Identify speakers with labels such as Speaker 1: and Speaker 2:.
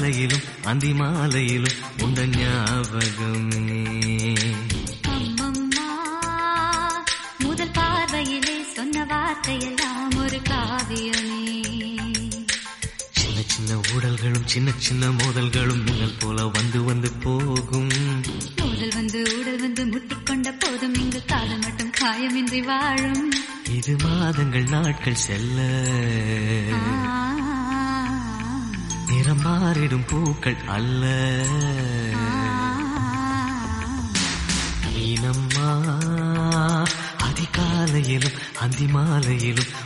Speaker 1: அதிகாலையிலும் அந்தி மாலையிலும் உண்ட ஞாபகமே
Speaker 2: அம்மம்மா முதல் பார்வையிலே சொன்ன வார்த்தையெல்லாம் ஒரு காவியமே
Speaker 1: சின்ன சின்ன ஊடல்களும் சின்ன சின்ன மோதல்களும் மின்னல் போல வந்து வந்து போகும்
Speaker 2: உடல் வந்து உடல் வந்து முட்டிக்கொண்ட போதும் இங்கு காலம் மட்டும் காயமின்றி வாழும்
Speaker 1: இது மாதங்கள் நாட்கள் செல்ல
Speaker 2: ஆ,
Speaker 1: நிறம் மாறிடும் பூக்கள் அல்ல மீனம்மா அதிகாலையிலும் அந்தி மாலையிலும்